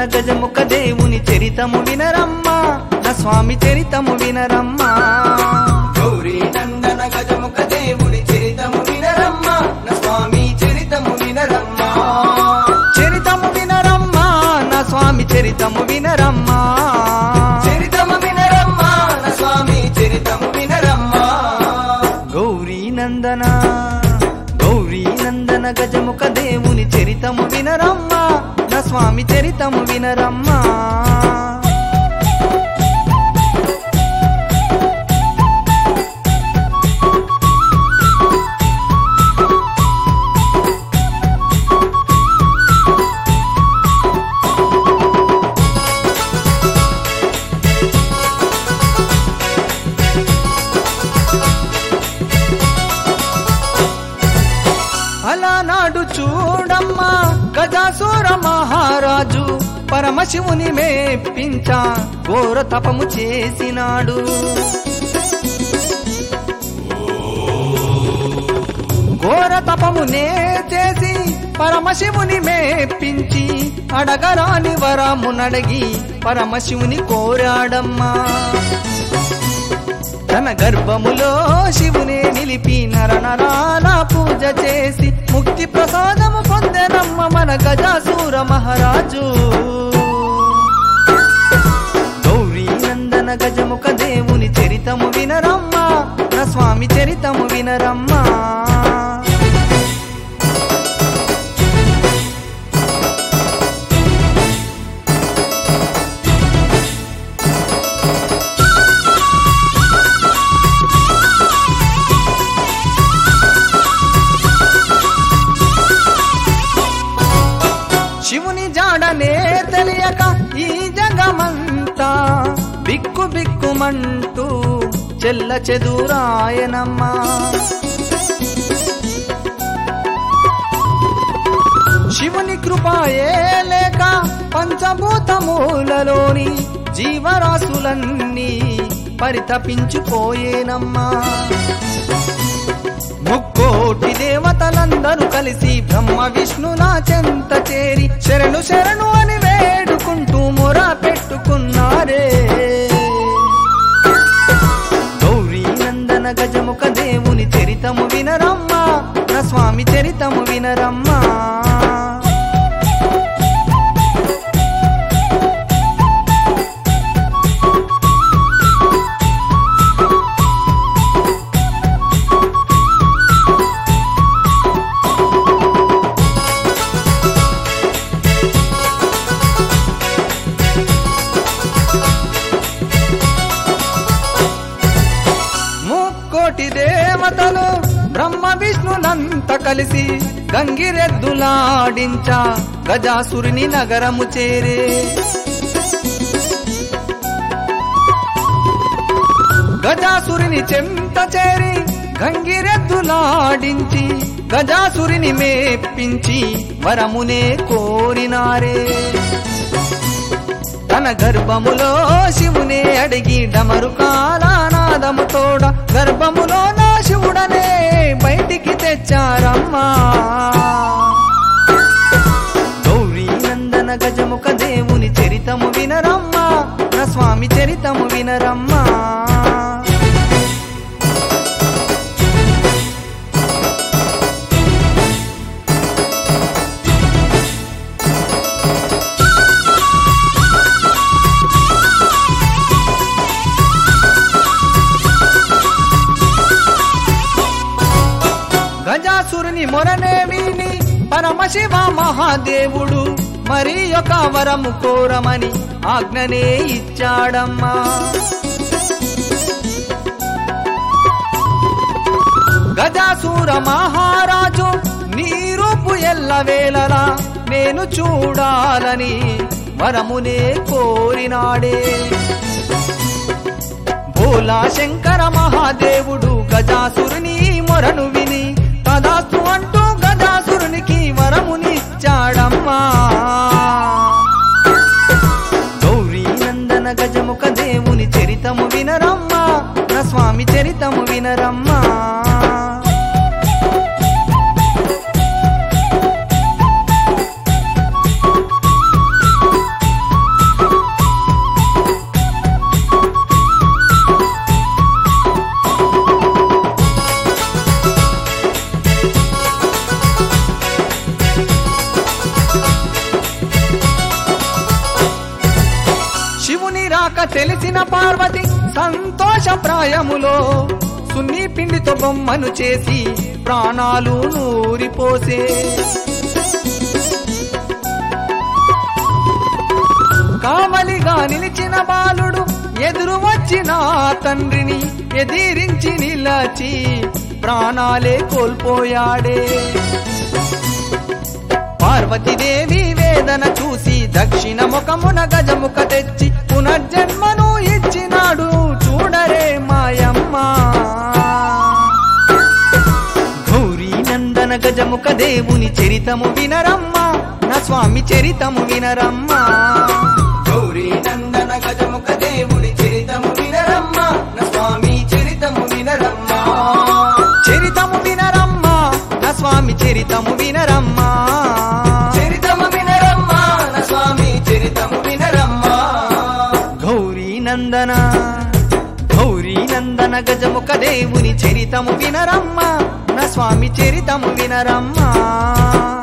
గజముఖ దేవుని చరితము వినరమ్మా నా స్వామి చరితము వినరమ్మా గౌరీ నందన గజముఖ దేవుడి చరితము వినరమ్మ నా స్వామి చరితము వినరమ్మ చరితము వినరమ్మా నా స్వామి చరితము వినరమ్మా చరితము వినరమ్మ నా స్వామి చరితము వినరమ్మ గౌరీ నందన గౌరీ నందన గజముఖ దేవుని చరితము వినరమ్మా నా స్వామి చరితము వినరమ్మా అలా నాడు చూడమ్మా గజాసుర మహారాజు పరమశివుని మేపించ ఘోర తపము చేసినాడు ఘోర తపమునే చేసి పరమశివుని మేపించి అడగరాని వరమునడగి పరమశివుని కోరాడమ్మా తన గర్భములో శివునే నిలిపి నరనరాల పూజ చేసి ముక్తి ప్రసాదము పొందెనమ్మ మన గజాసూర మహారాజు గౌరీ నందన గజముఖ దేవుని చరితము వినరమ్మా నా స్వామి చరితము వినరమ్మా శివుని జాడనే తెలియక ఈ జగమంతా బిక్కు బిక్కుమంటూ చెల్ల చెదురాయనమ్మా శివుని కృపాయే లేక పంచభూతమూలలోని జీవరాశులన్నీ పరితపించిపోయేనమ్మా ముక్కోటి దేవతలందరూ కలిసి బ్రహ్మ విష్ణుల చెంత చేరి శరణు శరణు అని వేడుకుంటూ మొర పెట్టుకున్నారే గౌరీ నందన గజముఖ దేవుని చరితము వినరమ్మా నా స్వామి చరితము వినరమ్మా ముక్కోటి దేవతలు బ్రహ్మ విష్ణులంత కలిసి గంగిరెద్దులాడించ గజాసురుని నగరము చేరే గజాసురుని చెంత చేరి గంగిరెద్దులాడించి గజాసురుని మేపించి వరమునే కోరినారే తన గర్భములో శివునే అడిగి డమరు కాలానాదము తోడ గర్భములో నా శివుడనే బయటికి తెచ్చారమ్మా గౌరీ నందన గజముఖ దేవుని చరితము వినరమ్మా నా స్వామి చరితము వినరమ్మా గజాసురుని మొరనే విని పరమశివ మహాదేవుడు మరి ఒక వరము కోరమని ఆజ్ఞనే ఇచ్చాడమ్మా గజాసుర మహారాజు నీ రూపు ఎల్లవేళలా నేను చూడాలని వరమునే కోరినాడే భోలా శంకర మహాదేవుడు గజాసురుని మొరను విని తదాస్తు అంటూ గజాసురునికి వరమునిచ్చాడమ్మా గౌరీ నందన గజముఖ దేవుని చరితము వినరమ్మా నా స్వామి చరితము వినరమ్మా తెలిసిన పార్వతి సంతోష ప్రాయములో సున్ని పిండితో బొమ్మను చేసి ప్రాణాలు నూరిపోసే కావలిగా నిలిచిన బాలుడు ఎదురు వచ్చిన తండ్రిని ఎదిరించి నిలచి ప్రాణాలే కోల్పోయాడే పార్వతీదేవి వేదన చూసి దక్షిణ ముఖమున గజముఖ తెచ్చి పునర్జన్మను ఇచ్చినాడు చూడరే మాయమ్మ గౌరీ నందన గజముఖ దేవుని చరితము వినరమ్మ నా స్వామి చరితము వినరమ్మ గౌరీ నందన గజముఖ దేవుడి చరితము వినరమ్మ నా స్వామి చరితము వినరమ్మ చరితము వినరమ్మ నా స్వామి చరితము వినరమ్మ చరితము వినరమ్మ నా స్వామి చరితము వినరమ్మ గౌరీ నందన గౌరీ నందన గజముఖ దేవుని చరితము వినరమ్మ నా స్వామి చరితము వినరమ్మ